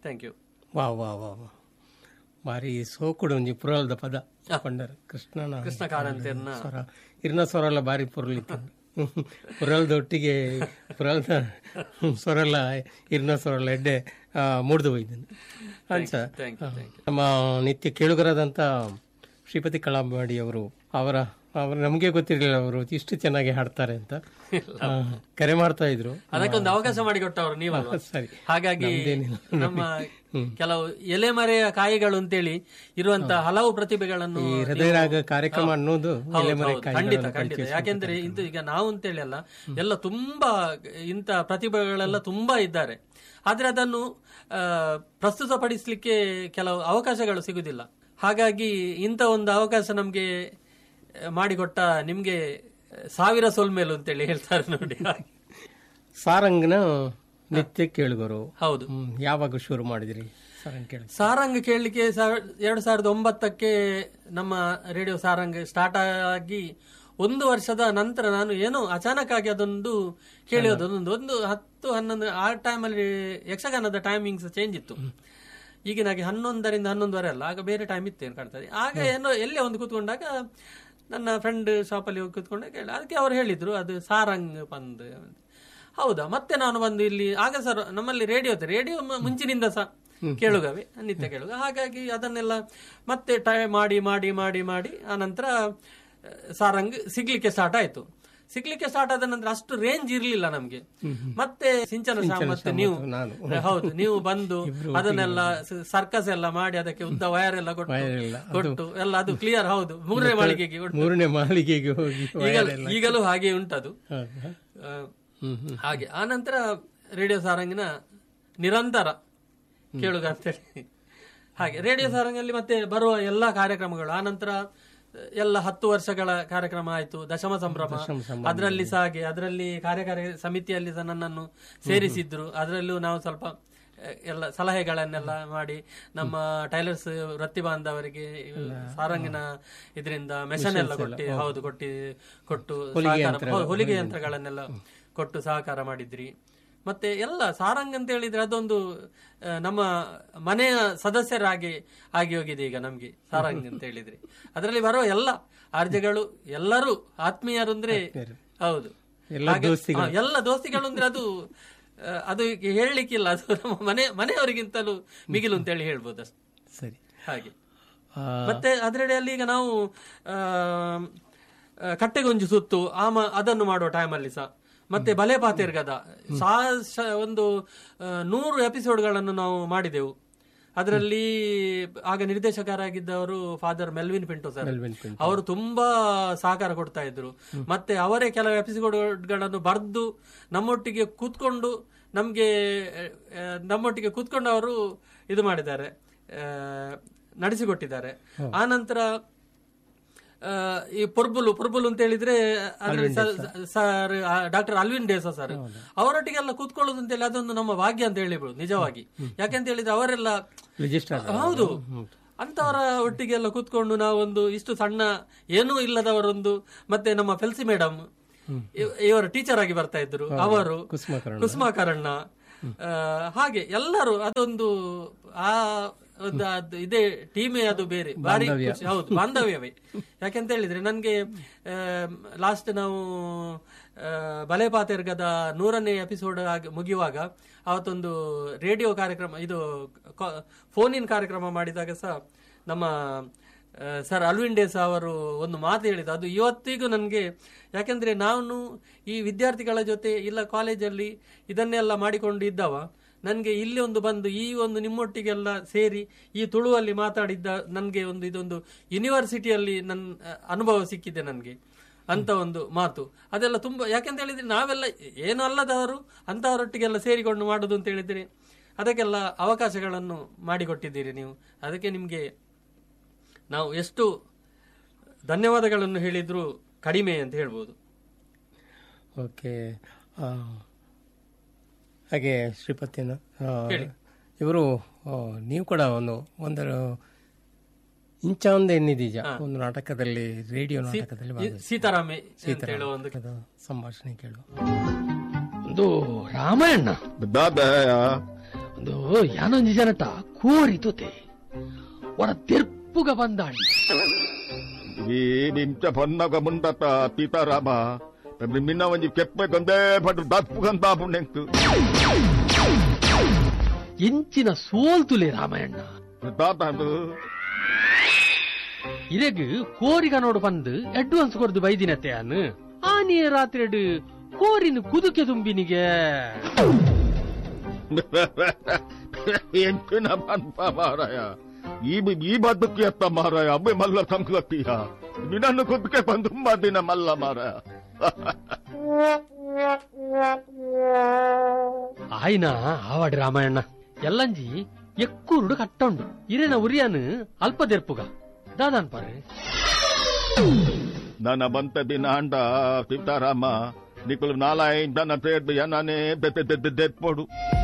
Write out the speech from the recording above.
Thank you ವಾ ವಾ ವಾ ವಾ ಬಾರಿ ಸೋಕುಡು ಒಂಜಿ ಪುರಲ್ದ ಪದ ಪಂಡರ್ ಕೃಷ್ಣನ ಕೃಷ್ಣ ಕಾರಂತೇರ್ನ ಸ್ವರ ಇರ್ನ ಸ್ವರ ಎಲ್ಲ ಬಾರಿ ಪುರಲಿತ್ತು ಪುರಲ್ದ ಒಟ್ಟಿಗೆ ಪುರಲ್ದ ಸ್ವರಲ್ಲ ಇರ್ನ ಸ್ವರಲ್ಲ ಎಡ್ಡೆ ಮೂಡ್ದು ಹೋಯ್ದನು ಅಂಚ ಥ್ಯಾಂಕ್ ಯು ಥ್ಯಾಂಕ್ ಯು ನಮ್ಮ ನಿತ್ಯ ಕೇಳುಗರಾದಂಥ ಶ್ರೀಪತಿ ಕಳಂಬಾಡಿ ಅವರು ಅವರ ಅವರು ನಮಗೆ ಗೊತ್ತಿರಲಿಲ್ಲ ಅವರು ಇಷ್ಟು ಚೆನ್ನಾಗಿ ಹಾಡ್ತಾರೆ ಅಂತ ಆ, ಕರೆ ಮಾಡ್ತಾ ಇದ್ರು ಅದಕ್ಕೊಂದು ಅವಕಾಶ ಮಾಡಿಕೊಟ್ಟವರು ನೀವಲ್ವಾ ಸರಿ ಹಾಗಾಗಿ ನಮ್ದೇನಿಲ್ಲ. ನಮ್ಮ ಕೆಲವು ಎಲೆಮರೆಯ ಕಾಯಿಗಳು ಅಂತೇಳಿ ಇರುವಂತ ಹಲವು ಪ್ರತಿಭೆಗಳನ್ನು ಈ ಹೃದಯರಾಗ ಕಾರ್ಯಕ್ರಮ ಅನ್ನೋದು ಹೌದು, ಎಲೆಮರೆ ಹೌದು, ಖಂಡಿತ ಕಾಯಿಗಳನ್ನು ಖಂಡಿತ ಯಾಕೆಂದ್ರೆ ಇದು ಈಗ ನಾವು ಅಂತೇಳಿ ಅಲ್ಲ ಎಲ್ಲ ತುಂಬಾ ಇಂಥ ಪ್ರತಿಭೆಗಳೆಲ್ಲ ತುಂಬಾ ಇದ್ದಾರೆ ಆದ್ರೆ ಅದನ್ನು ಆ, ಪ್ರಸ್ತುತಪಡಿಸ್ಲಿಕ್ಕೆ ಕೆಲವು ಅವಕಾಶಗಳು ಸಿಗುದಿಲ್ಲ ಹಾಗಾಗಿ ಇಂಥ ಒಂದು ಅವಕಾಶ ನಮ್ಗೆ ಆ, ಮಾಡಿಕೊಟ್ಟ ನಿಮ್ಗೆ ಸಾವಿರ ಸೋಲ್ಮೇಲು ಅಂತೇಳಿ ಹೇಳ್ತಾರೆ ನೋಡಿ ಹಾಗೆ. ಸಾರಂಗ್ನ ನಿತ್ಯ ಕೇಳುಗರು ಹೌದು ಹ್ಮ್, ಯಾವಾಗ ಶುರು ಮಾಡಿದ್ರಿ ಸಾರಂಗ್ ಕೇಳಿ ಸಾರಂಗ್ ಕೇಳಲಿಕ್ಕೆ ಎರಡು ಸಾವಿರದ ಒಂಬತ್ತಕ್ಕೆ ನಮ್ಮ ರೇಡಿಯೋ ಸಾರಂಗ್ ಸ್ಟಾರ್ಟ್ ಆಗಿ ಒಂದು ವರ್ಷದ ನಂತರ ನಾನು ಏನೋ ಅಚಾನಕ್ ಆಗಿ ಅದೊಂದು ಕೇಳಿಯೋದು ಅದೊಂದು ಒಂದು ಹತ್ತು ಹನ್ನೊಂದು ಆ ಟೈಮಲ್ಲಿ ಯಕ್ಷಗಾನದ ಟೈಮಿಂಗ್ಸ್ ಚೇಂಜ್ ಇತ್ತು ಈಗಿನಾಗೆ ಹನ್ನೊಂದರಿಂದ ಹನ್ನೊಂದುವರೆ ಅಲ್ಲ ಆಗ ಬೇರೆ ಟೈಮ್ ಇತ್ತು ಏನು ಕಾಣ್ತದೆ ಆಗ ಏನೋ ಎಲ್ಲೇ ಒಂದು ಕೂತ್ಕೊಂಡಾಗ ನನ್ನ ಫ್ರೆಂಡ್ ಶಾಪಲ್ಲಿ ಹೋಗಿ ಕೂತ್ಕೊಂಡಾಗ ಕೇಳಿ ಅದಕ್ಕೆ ಅವ್ರು ಹೇಳಿದ್ರು ಅದು ಸಾರಂಗ್ ಬಂದ್ ಹೌದಾ ಮತ್ತೆ ನಾನು ಬಂದು ಇಲ್ಲಿ ಆಗ ಸರ್ ನಮ್ಮಲ್ಲಿ ರೇಡಿಯೋ ಇದೆ ರೇಡಿಯೋ ಮುಂಚಿನಿಂದ ಸಹ ಕೇಳುಗವೆ ನಿತ್ಯ ಕೇಳುಗ ಹಾಗಾಗಿ ಅದನ್ನೆಲ್ಲ ಮತ್ತೆ ಟ್ರೈ ಮಾಡಿ ಮಾಡಿ ಮಾಡಿ ಮಾಡಿ ಆ ನಂತರ ಆ, ಸಾರಂಗ್ ಸಿಗ್ಲಿಕ್ಕೆ ಸ್ಟಾರ್ಟ್ ಆಯ್ತು ಸಿಗ್ಲಿಕ್ಕೆ ಸ್ಟಾರ್ಟ್ ಆದ ನಂತರ ಅಷ್ಟು ರೇಂಜ್ ಇರ್ಲಿಲ್ಲ ನಮ್ಗೆ ಮತ್ತೆ ಸಿಂಚನ ಶ್ಯಾಮ್ ಮತ್ತೆ ನೀವು ನಾನು. ಹೌದು ನೀವು ಬಂದು ಅದನ್ನೆಲ್ಲ ಸರ್ಕಸ್ ಎಲ್ಲ ಮಾಡಿ ಅದಕ್ಕೆ ಉದ್ದ ವಯರ್ ಎಲ್ಲ ಕೊಟ್ಟು Wire ಎಲ್ಲ, ಕೊಟ್ಟು ಎಲ್ಲ ಅದು ಕ್ಲಿಯರ್ ಹೌದು ಮೂರನೇ ಮಾಳಿಗೆಗೆ ಕೊಟ್ಟು. ಮೂರನೇ ಮಾಳಿಗೆಗೆ ಹೋಗಿ ಈಗಲೂ ಈಗಲೂ ಹಾಗೆ ಉಂಟದು ಹೌದಾ? ಆ, ಹ್ಮ್ ಹ್ಮ್ ಹಾಗೆ ಆ ನಂತರ ರೇಡಿಯೋ ಸಾರಂಗಿನ ನಿರಂತರ ಕೇಳುಗ ಅಂತೇಳಿ ಹಾಗೆ ರೇಡಿಯೋ ಸಾರಂಗಲ್ಲಿ ಮತ್ತೆ ಬರುವ ಎಲ್ಲ ಕಾರ್ಯಕ್ರಮಗಳು ಆ ನಂತರ ಎಲ್ಲ ಹತ್ತು ವರ್ಷಗಳ ಕಾರ್ಯಕ್ರಮ ಆಯ್ತು ದಶಮ ಸಂಭ್ರಮ ಅದರಲ್ಲಿ ಸಹ ಹಾಗೆ ಅದರಲ್ಲಿ ಕಾರ್ಯಕಾರಿ ಸಮಿತಿಯಲ್ಲಿ ಸಹ ನನ್ನನ್ನು ಸೇರಿಸಿದ್ರು ಅದರಲ್ಲೂ ನಾವು ಸ್ವಲ್ಪ ಅಹ್, ಎಲ್ಲ ಸಲಹೆಗಳನ್ನೆಲ್ಲ ಮಾಡಿ ನಮ್ಮ ಟೈಲರ್ಸ್ ವೃತ್ತಿ ಬಾಂಧವರಿಗೆ ಸಾರಂಗಿನ ಇದರಿಂದ ಮೆಷನ್ ಎಲ್ಲ ಕೊಟ್ಟು ಹೌದು ಕೊಟ್ಟಿ ಕೊಟ್ಟು ಸಹಕಾರ ಹೌದು, ಹೊಲಿಗೆ ಯಂತ್ರಗಳನ್ನೆಲ್ಲ ಕೊಟ್ಟು ಸಹಕಾರ ಮಾಡಿದ್ರಿ ಮತ್ತೆ ಎಲ್ಲ ಸಾರಂಗ್ ಅಂತ ಹೇಳಿದ್ರೆ ಅದೊಂದು ಆ, ನಮ್ಮ ಮನೆಯ ಸದಸ್ಯರಾಗಿ ಆಗಿ ಹೋಗಿದೆ ಈಗ ನಮ್ಗೆ ಸಾರಂಗ್ ಅಂತ ಹೇಳಿದ್ರೆ ಅದರಲ್ಲಿ ಬರೋ ಎಲ್ಲ ಆರ್ಜಗಳು ಎಲ್ಲರೂ ಆತ್ಮೀಯರು ಅಂದ್ರೆ ಹೌದು ಎಲ್ಲ ಹಾಗೆ- ಹಾ, ಎಲ್ಲ ದೋಸ್ತಿಗಳು ಅಂದ್ರೆ ಅದು ಆ, ಅದು ಹೇಳಲಿಕ್ಕಿಲ್ಲ ಅದು ನಮ್ಮ ಮನೆ ಮನೆಯವರಿಗಿಂತಲೂ ಮಿಗಿಲು ಅಂತ ಹೇಳಿ ಹೇಳ್ಬೋದು ಅಷ್ಟೇ ಸರಿ ಹಾಗೆ ಆ, ಮತ್ತೆ ಅದರಡಿಯಲ್ಲಿ ಈಗ ನಾವು ಆ, ಆ, ಕಟ್ಟೆಗೊಂಜು ಸುತ್ತು ಆಮ ಅದನ್ನು ಮಾಡುವ ಟೈಮಲ್ಲಿ ಸಹ ಮತ್ತೆ ಬಲೆ ಪಾತಿರ್ಗದ ಸಾ ಶ- ಒಂದು ಆ, ನೂರು ಎಪಿಸೋಡ್ಗಳನ್ನು ನಾವು ಮಾಡಿದೆವು ಅದರಲ್ಲಿ ಆಗ ನಿರ್ದೇಶಕರಾಗಿದ್ದವರು ಫಾದರ್ ಮೆಲ್ವಿನ್ ಪಿಂಟೋ ಸರ್ ಮೆಲ್ವಿನ್ ಪಿಂಟೋ. ಅವರು ತುಂಬಾ ಸಹಕಾರ ಕೊಡ್ತಾ ಇದ್ರು ಮತ್ತೆ ಅವರೇ ಕೆಲವು ಎಪಿಸೋಡ್ಗಳನ್ನು ಬರೆದು ನಮ್ಮೊಟ್ಟಿಗೆ ಕೂತ್ಕೊಂಡು ನಮ್ಗೆ ಆ, ನಮ್ಮೊಟ್ಟಿಗೆ ಕೂತ್ಕೊಂಡು ಅವರು ಇದು ಮಾಡಿದ್ದಾರೆ ಆ, ನಡೆಸಿಕೊಟ್ಟಿದ್ದಾರೆ ಆ ನಂತರ ಆ, ಈ ಪೊರ್ಬುಲು ಪೊರ್ಬುಲು ಅಂತ ಹೇಳಿದ್ರೆ ಅದ್ರಲ್ಲಿ ಸ- sir doctor Alvin D'Sa sir ಅವರೊಟ್ಟಿಗೆಲ್ಲ ಕೂತ್ಕೊಳ್ಳೋದು ಅಂತ ಹೇಳಿ ಅದೊಂದು ನಮ್ಮ ಭಾಗ್ಯ ಅಂತ ಹೇಳಿಬಹುದು ನಿಜವಾಗಿ ಯಾಕೆಂತ ಹೇಳಿದ್ರೆ ಅವರೆಲ್ಲ ರಿಜಿಸ್ಟರ್ ಹೌದು ಅಂತವರ ಒಟ್ಟಿಗೆಲ್ಲ ಕೂತ್ಕೊಂಡು ನಾವೊಂದು ಇಷ್ಟು ಸಣ್ಣ ಏನೂ ಇಲ್ಲದವರೊಂದು ಮತ್ತೆ ನಮ್ಮ ಫೆಲ್ಸಿ ಮೇಡಮ್ ಇವರು ಟೀಚರ್ ಆಗಿ ಬರ್ತಾ ಇದ್ರು ಅವರು ಕುಸುಮಕರಣ ಕುಸುಮಾಕರಣ್ಣ ಆ, ಹಾಗೆ ಎಲ್ಲರೂ ಅದೊಂದು ಆ ಒಂದು ಅದು ಇದೇ ಟೀಮೇ ಅದು ಬೇರೆ ಬಾರಿ ಖುಷಿ ಹೌದು ಬಾಂಧವ್ಯವೇ ಯಾಕೆಂತ ಹೇಳಿದ್ರೆ ನನ್ಗೆ ಲಾಸ್ಟ್ ನಾವು ಆ, ಬಲೆ ಪಾತೆರ್ಗದ ನೂರನೇ ಎಪಿಸೋಡ್ ಆಗಿ ಮುಗಿಯುವಾಗ ಅವತ್ತೊಂದು ರೇಡಿಯೋ ಕಾರ್ಯಕ್ರಮ ಇದು ಫೋನ್ ಇನ್ ಕಾರ್ಯಕ್ರಮ ಮಾಡಿದಾಗ ಸಹ ನಮ್ಮ ಸರ್ ಅಲ್ವಿನ್ ಡೇಸ್ ಅವರು ಒಂದು ಮಾತು ಹೇಳಿದ ಅದು ಇವತ್ತಿಗೂ ನನಗೆ ಯಾಕೆಂದ್ರೆ ನಾನು ಈ ವಿದ್ಯಾರ್ಥಿಗಳ ಜೊತೆ ಇಲ್ಲ ಕಾಲೇಜಲ್ಲಿ ಇದನ್ನೆಲ್ಲ ಮಾಡಿಕೊಂಡು ಇದ್ದವ ನನಗೆ ಇಲ್ಲಿ ಒಂದು ಬಂದು ಈ ಒಂದು ನಿಮ್ಮೊಟ್ಟಿಗೆಲ್ಲ ಸೇರಿ ಈ ತುಳುವಲ್ಲಿ ಮಾತಾಡಿದ್ದ ನನಗೆ ಒಂದು ಇದೊಂದು ಯೂನಿವರ್ಸಿಟಿಯಲ್ಲಿ ನನ್ನ ಅಹ್, ಅನುಭವ ಸಿಕ್ಕಿದೆ ನನಗೆ ಅಂತ ಒಂದು ಮಾತು ಅದೆಲ್ಲ ತುಂಬಾ ಯಾಕೆಂತ ಹೇಳಿದ್ರೆ ನಾವೆಲ್ಲ ಏನು ಅಲ್ಲದವರು ಅಂತವರೊಟ್ಟಿಗೆಲ್ಲ ಸೇರಿಕೊಂಡು ಮಾಡುದು ಅಂತ ಹೇಳಿದ್ರೆ ಅದಕ್ಕೆಲ್ಲ ಅವಕಾಶಗಳನ್ನು ಮಾಡಿಕೊಟ್ಟಿದ್ದೀರಿ ನೀವು ಅದಕ್ಕೆ ನಿಮಗೆ ನಾವು ಎಷ್ಟು ಧನ್ಯವಾದಗಳನ್ನು ಹೇಳಿದ್ರು ಕಡಿಮೆ ಅಂತ ಹೇಳ್ಬೋದು ಓಕೆ ಆ, ಹಾಗೆ ಶ್ರೀಪತಿನ ಆ, ಹೇಳಿ. ಇವರು ಆ, ನೀವು ಕೂಡ ಒಂದು ಒಂದರ ಇಂಚಾಂದ ಎನ್ನಿದೀಜ ಒಂದು ನಾಟಕದಲ್ಲಿ ರೇಡಿಯೋ ನಾಟಕದಲ್ಲಿ ಈ ಸೀತಾರಾಮೆ ಅಂತ ಹೇಳುವ ಒಂದು ಭಾಗವಹಿಸಿದ ಸಂಭಾಷಣೆ ಕೇಳು ಒಂದು ರಾಮಾಯಣ ಬಾಬಾ ಒಂದು ಯಾನೊಂಜಿ ಜನಟ ಕೋರಿತುತೆ ಒಡ ತೆರ್ಪುಗ ಬಂದಾಳಿ ಈ ನಿಂಚ ಪನ್ನಗ ಮುಂದತ ಸೀತಾರಾಮ ಮಿನ್ನ ಒಂಜಿ ಕೆಪ್ಪೆ ಕೊಂದೇ ಪಟ್ಟು ದಪ್ಪುಗಂತ ಪುಣ್ಯಂಕು ಎಂಚಿನ ಸೋಲ್ತುಲೆ ರಾಮಯ್ಯಣ್ಣ ತಾತ ಅದು ಇರೆಗ್ ಕೋರಿಗ ನೋಡು ಬಂದು ಅಡ್ವಾನ್ಸ್ ಕೊರ್ದು ಬೈದಿನತ್ತೆ ಅನ್ ಆನಿಯ ರಾತ್ರಿ ಕೋರಿನ ಕುದುಕೆ ತುಂಬಿನಿಗೆ ಎಂಚಿನ ಪಂಪ ಮಾರಾಯ ಈ ಈ ಬದುಕಿ ಅತ್ತ ಮಾರಾಯ ಅಬ್ಬೆ ಮಲ್ಲ ಸಂಕ್ಲತ್ತೀಯ ನಿನ್ನನ್ನು ಕುದ್ಕೆ ಬಂದು ತುಂಬಾ ದಿನ ಮಲ್ಲ ಮಾರಾಯ ಆಯ್ನ ಆವಾಡಿ ರಾಮಯ್ಯಣ್ಣ ಎಲ್ಲಂಜಿ ಎಕ್ಕೂರುಡು ಕಟ್ಟೊಂಡು ಇರೆನ ಉರಿಯನ್ ಅಲ್ಪ ದೆರ್ಪುಗ ದಾದಾನ್ ಪಾರೆ ನನ್ನ ಬಂತ ದಿನ ಅಂಡ ಸೀತಾರಾಮ ನಿಕ್ಕಲು ನಾಲಾಯಿ ದನ ಸೇರ್ದು ಎನ್ನನೇ ದೆತ್ತೆ ದೆತ್ತೆ ದೆಪ್ಪೋಡು